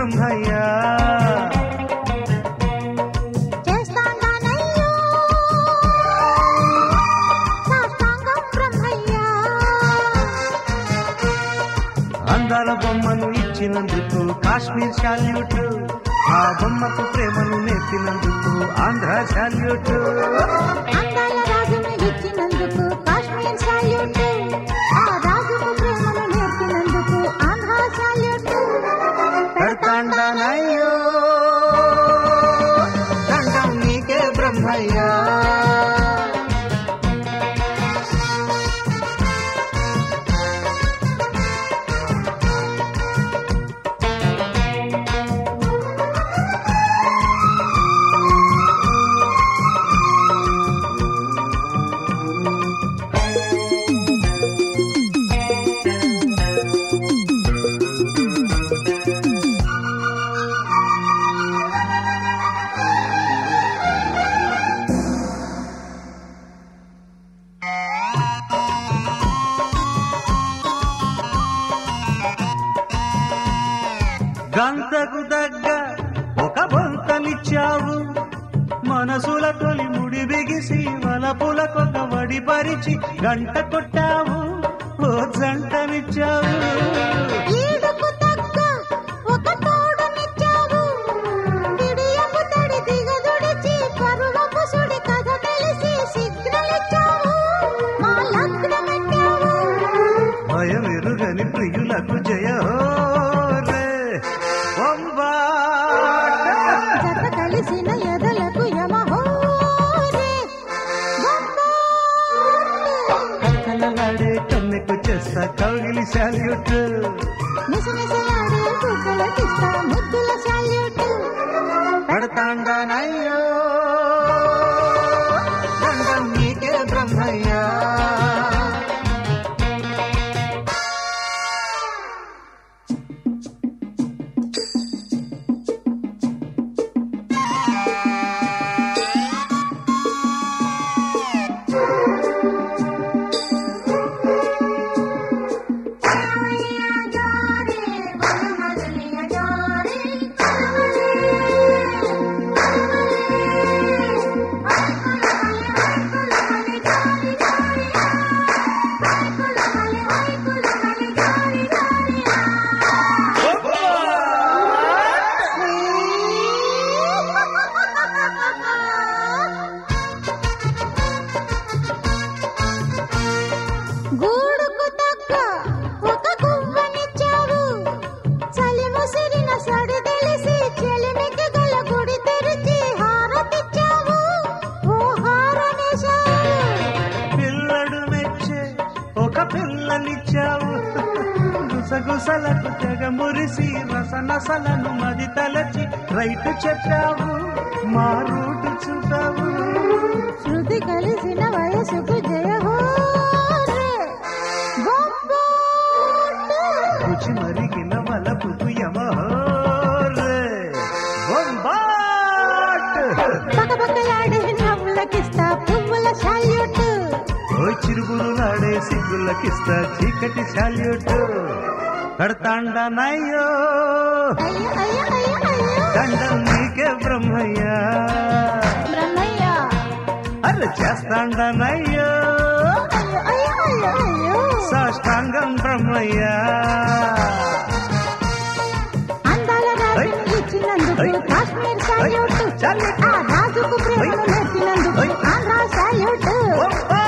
బ్రహ్మయ్యా చేస్తానయ్యో సాష్టాంగం బ్రహ్మయ్యా అందాల బొమ్మను ఇచ్చినందుకు కాశ్మీర్ శాల్యూట్ ఆ బొమ్మకు ప్రేమను నేర్పినందుకు ఆంధ్ర శాల్యూట్ అందాల రాజును ఇచ్చినందుకు కాశ్మీర్ సాల్యూట్ ఆ రాజుకు ప్రేమను నేర్పినందుకు ఆంధ్ర సాల్యూట్ పెడతాండానయ్యో దండం నీకే బ్రహ్మయ్యా గంతకు దగ్గ ఒక బొంతనిచ్చావు మనసుల తొలి ముడి బిగిసి వలపులకొక వడి పరిచి గంట కొట్టావు ఓ జంటనిచ్చావు ఈడుకు తగ్గ ఒక తోడునిచ్చావు పిడియపు తడి దిగదుడిచి పరువపు సుడి కథ తెలిసి సిగ్నల్ ఇచ్చావు మా లగ్నమెట్టావు భయమెరుగని ప్రియులకు జయ హో రే బొంబాట. జత కలిసిన ఎదలకు యమహోరే బొమ్మాటు. కలలాడే కన్నెకు చేస్తా కౌగిలి శాల్యూట్ మిసమిసలాడే బుగ్గలకిస్తా ముద్దుల సాల్యూట్ పడతాండానయ్యో దండం నీకే బ్రహ్మయ్యా గూడుకు తగ్గ ఒక గువ్వనిచ్చావు చలి ముసిరిన సడి తెలిసి చెలిమికి గల గుడి తెరిచి హారతిచ్చావు ఓ హారనేశావు పిల్లడు మెచ్చే ఒక పిల్లనిచ్చావు గుసగుసలకు తెగ మురిసి రసనసలను మది తలచి రైట్ చెప్పావు మా రూటు చూపావు శృతి కలిసిన వయసుకు జయ హో రే బొంబాటు. రుచి మరిగిన వలపుకు యమహోరే బొంబాట్ పకపకలాడే నవ్వులకిస్తా పువ్వుల సాల్యూట్ ఓ చిరుగురులాడే సిగ్గులకిస్తా చీకటి శాల్యూట్ కడతాండనయ్యో అయ్యో అయ్యో అయ్యో అయ్యో దండం నీకే బ్రహ్మయ్యా బ్రహ్మయ్య అరే చేస్తాండనయ్యో అయ్యో అయ్యో అయ్యో అయ్యో సాష్టాంగం బ్రహ్మయ్యా అందాల రాజుని ఐ. ఇచ్చినందుకు ఐ. Kashmir salute salute. ఆ రాజుకు ప్రేమను ఐ. నేర్పినందుకు ఐ. ఆంధ్ర సాల్యూట్ బొంబాట్